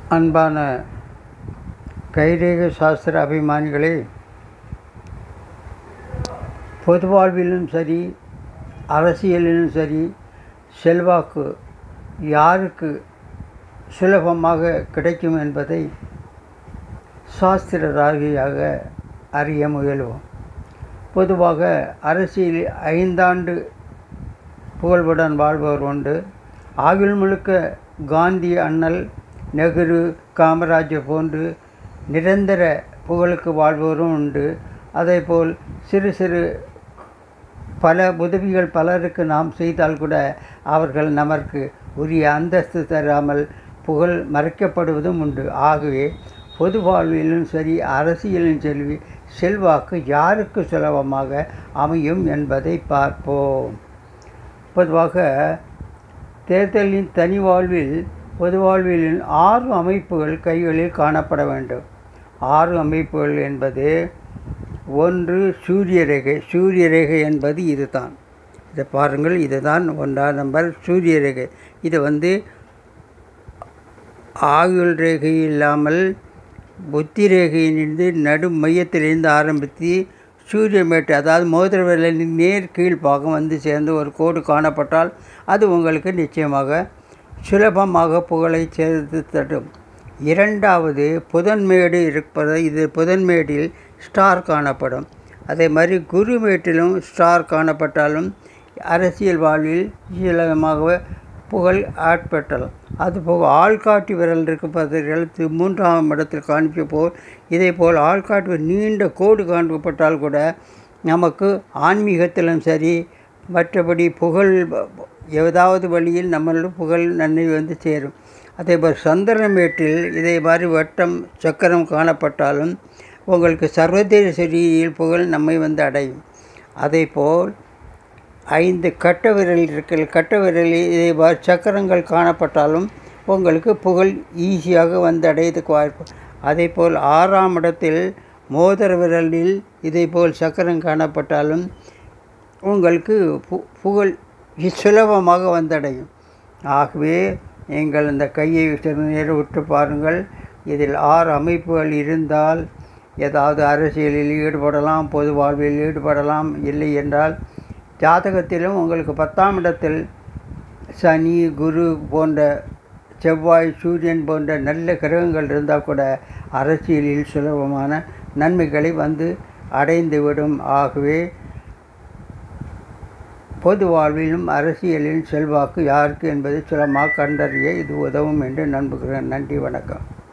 அன்பான கைரேக சாஸ்திர அபிமானிகளே பொது வாழ்விலும் சரி அரசியலிலும் சரி செல்வாக்கு யாருக்கு சுலபமாக கிடைக்கும் என்பதை சாஸ்திர ராகியாக அறிய முயல்வோம் பொதுவாக அரசியலில் ஐந்தாண்டு புகழ்வுடன் வாழ்பவர் உண்டு ஆயுள் முழுக்க காந்தி அண்ணல் நெஹ்ரு காமராஜர் போன்று நிரந்தர புகழுக்கு வாழ்பவரும் உண்டு அதேபோல் சிறு சிறு பல உதவிகள் பலருக்கு நாம் செய்தால் கூட அவர்கள் நமக்கு உரிய அந்தஸ்து தராமல் புகழ் மறைக்கப்படுவதும் உண்டு ஆகவே பொது வாழ்விலும் சரி அரசியலும் சரி செல்வாக்கு யாருக்கு சுலபமாக அமையும் என்பதை பார்ப்போம் பொதுவாக தேர்தலின் தனி வாழ்வில் பொது வாழ்வில் ஆறு அமைப்புகள் கைகளில் காணப்பட வேண்டும் ஆறு அமைப்புகள் என்பது ஒன்று சூரிய ரேகை சூரிய ரேகை என்பது இதுதான் இதை பாருங்கள் இதுதான் ஒன்றாம் நம்பர் சூரிய ரேகை இது வந்து ஆயுள் ரேகை இல்லாமல் புத்தி ரேகையிலிருந்து நடு மையத்திலிருந்து ஆரம்பித்து சூரிய மேட்டு அதாவது மோதிர விரலின் நேர் கீழ் பாகம் வந்து சேர்ந்து ஒரு கோடு காணப்பட்டால் அது உங்களுக்கு நிச்சயமாக சுலபமாக புகழை சேர்த்து தரும் இரண்டாவது புதன்மேடு இருப்பது இது புதன்மேடில் ஸ்டார் காணப்படும் அதே மாதிரி குருமேட்டிலும் ஸ்டார் காணப்பட்டாலும் அரசியல் வாழ்வில் சுலபமாக புகழ் ஆட்பட்டலாம் அதுபோக ஆள்காட்டி விரல் இருப்பது எழுத்து மூன்றாம் இடத்தில் காண்பிக்க போல் இதே போல் ஆள்காட்டி நீண்ட கோடு காண்பப்பட்டால் கூட நமக்கு ஆன்மீகத்திலும் சரி மற்றபடி புகழ் ஏதாவது வழியில் நம்மளோட புகழ் நன்மை வந்து சேரும் அதேபோல் சந்திரமேட்டில் இதே மாதிரி வட்டம் சக்கரம் காணப்பட்டாலும் உங்களுக்கு சர்வதேச ரீதியில் புகழ் நம்மை வந்து அடையும் அதேபோல் ஐந்து கட்ட விரல் இருக்கிற கட்ட விரலில் இதே மாதிரி சக்கரங்கள் காணப்பட்டாலும் உங்களுக்கு புகழ் ஈஸியாக வந்து அடையதுக்கு வாய்ப்பு அதே போல் ஆறாம் இடத்தில் மோதிர விரலில் இதே போல் சக்கரம் காணப்பட்டாலும் உங்களுக்கு பு புகழ் சுலபமாக வந்தடையும் ஆகவே நீங்கள் இந்த கையை நேர விட்டு பாருங்கள் இதில் ஆறு அமைப்புகள் இருந்தால் ஏதாவது அரசியலில் ஈடுபடலாம் பொது வாழ்வில் ஈடுபடலாம் இல்லை என்றால் ஜாதகத்திலும் உங்களுக்கு பத்தாம் இடத்தில் சனி குரு போன்ற செவ்வாய் சூரியன் போன்ற நல்ல கிரகங்கள் இருந்தால் கூட அரசியலில் சுலபமான நன்மைகளை வந்து அடைந்துவிடும் ஆகவே பொது வாழ்விலும் அரசியலின் செல்வாக்கு யாருக்கு என்பதை சுலமாக கண்டறிய இது உதவும் என்று நம்புகிறேன் நன்றி வணக்கம்